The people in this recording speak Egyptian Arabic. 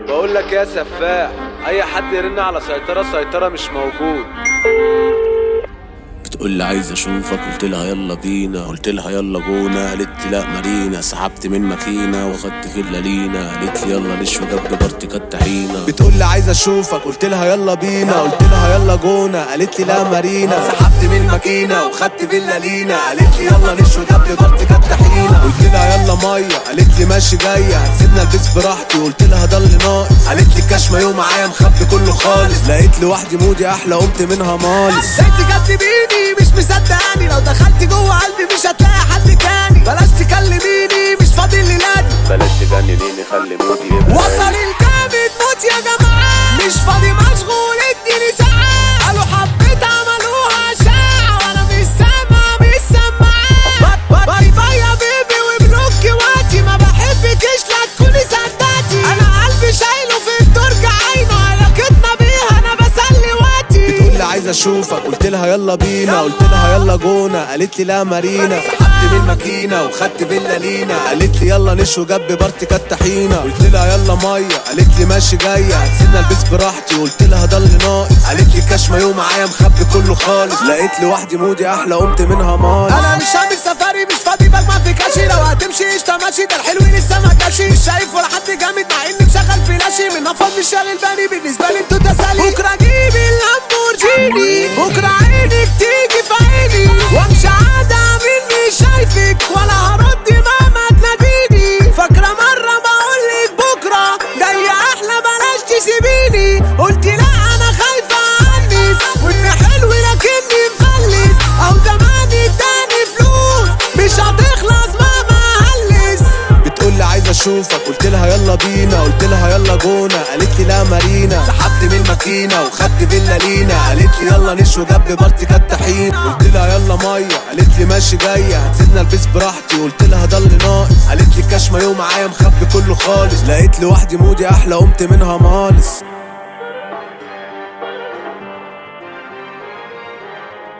بقول لك يا سفاح اي حد يرن على سيطرة سيطرة مش موجود بتقول لي عايز اشوفك قلت لها يلا بينا قلت لها يلا جونا قالت لي لا مارينا سحبت من ماكينه واخدت فيلا لينا قالت لي يلا نشوي جنب بارتي كانت طحينه بتقول لي عايز اشوفك قلت لها يلا بينا قلت لها يلا جونا قالت لي لا مارينا سحبت من الماكينه وخدت فيلا لينا قالت لي يلا نشوي جنب بارتي كانت طحينه قلت لها يلا ميه قالت لي ماشي جايه هتسيبنا البس براحتي قلت لها ده اللي ناقص قالت لي الكاش ما يوم معايا مخبي كله خالص لقيت لوحدي مودي احلى قمت منها مالص انت كدبيني مش مصدقاني لو دخلت جوه قلبي مش هتلاقي حد تاني بلاش تكلميني مش فاضي اللي نادي بلاش تجننيني خلي مودي يبقى وصل الجامد موت يا جماعة مش فاضي مشغول اديني ساعة قالوا حبيت عملوها شاعة وانا مش سامع مش سامعة باي باي يا بيبي وبلوك واتي ما بحبكش لا تكوني صدقتي انا قلبي شايله في الدرج عينه علاقتنا بيها انا بسلي وقتي بتقول لي عايز اشوفك قلت لها يلا بينا قلت لها يلا جونا قالت لي لا مارينا سحبت من الماكينه وخدت فيلا لينا قالت لي يلا نشوي جنب بارتي كانت طحينه قلت لها يلا ميه قالت لي ماشي جايه هتسيبنا البس براحتي قلت لها ده اللي ناقص قالت لي كاش ما يوم معايا مخبي كله خالص لقيت لوحدي مودي احلى قمت منها مالص انا مش هعمل سفاري مش فاضي بجمع في كاشي لو هتمشي قشطه ماشي ده الحلو لسه ما جاشي مش شايف ولا حد جامد مع اني مشغل فلاشي من نفض مش شاغل بالي بالنسبه لي انتوا تسالي بكره اجيب اللامبورجيني بكره عينك تيجي في عيني وامشي عادة مني شايفك ولا هرد مهما تناديني فاكره مره بقولك بكره جايه احلى بلاش تسيبيني قلت لا انا خايفه عنك وان حلو لكني مفلس او زمان اداني فلوس مش هتخلص مهما هلس بتقول لي عايز اشوفك قلت لها يلا بينا قلت لها يلا جونا قالت لي لا مارينا سحبت من الماكينه وخدت فيلا لينا قالت لي يلا نشوي جنب بارتي كانت طحينه قلت لها يلا ميه قالت لي ماشي جايه هتسيبنا البس براحتي قلت لها ده اللي ناقص قالت لي الكاش ما يوم معايا مخبي كله خالص لقيت لوحدي مودي احلى قمت منها مالص